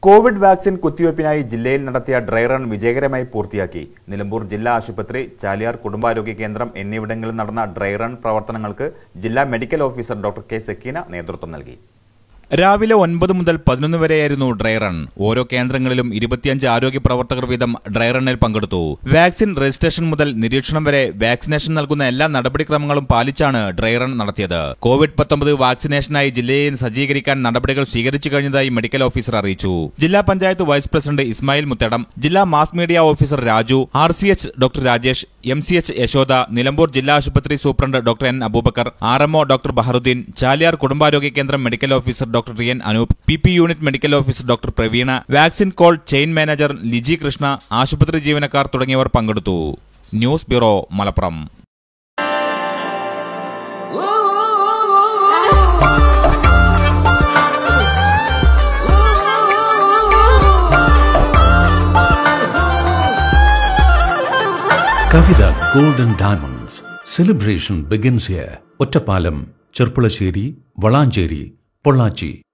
Covid vaccine കുത്തിവയ്പ്പിനായി ജില്ലയിൽ നടത്തിയ dry run വിജയകരമായി പൂർത്തിയാക്കി നിലമ്പൂർ ജില്ലാ ആശുപത്രി ചാലിയാർ കുടുംബാരോഗ്യ കേന്ദ്രം എന്നിവിടങ്ങളിൽ നടന്ന ഡ്രൈ റൺ പ്രവർത്തനങ്ങൾക്ക് ജില്ലാ medical officer doctor K Sakkeena നേതൃത്വം നൽകി രാവിലെ ഒൻപത് മുതൽ പതിനൊന്ന് വരെയായിരുന്നു ഡ്രൈ റൺ ഓരോ കേന്ദ്രങ്ങളിലും ഇരുപത്തിയഞ്ച് ആരോഗ്യ പ്രവർത്തകർ വീതം ഡ്രൈ റണ്ണിൽ പങ്കെടുത്തു വാക്സിൻ രജിസ്ട്രേഷൻ മുതൽ നിരീക്ഷണം വരെ വാക്സിനേഷൻ നൽകുന്ന എല്ലാ നടപടിക്രമങ്ങളും പാലിച്ചാണ് ഡ്രൈ റൺ നടത്തിയത് കോവിഡ് പത്തൊമ്പത് വാക്സിനേഷനായി ജില്ലയെ സജ്ജീകരിക്കാൻ നടപടികൾ സ്വീകരിച്ചു കഴിഞ്ഞതായി മെഡിക്കൽ ഓഫീസർ അറിയിച്ചു ജില്ലാ പഞ്ചായത്ത് വൈസ് പ്രസിഡന്റ് ഇസ്മായിൽ മുത്തടം ജില്ലാ mass media officer Raju R C H doctor Rajesh M C H Yashoda Nilambur ജില്ലാ ആശുപത്രി superintendent doctor N Aboobacker R MO doctor Baharuddin Chaliyar കുടുംബാരോഗ്യ കേന്ദ്രം medical officer doctor Riyan Anoop P P unit medical officer doctor Praveena vaccine cold chain manager Liji Krishna ആശുപത്രി ജീവനക്കാർ തുടങ്ങിയവർ പങ്കെടുത്തു news bureau Malappuram Kavitha golden diamonds celebration begins here Ottapalam Cherpulassery Valanchery Pollachi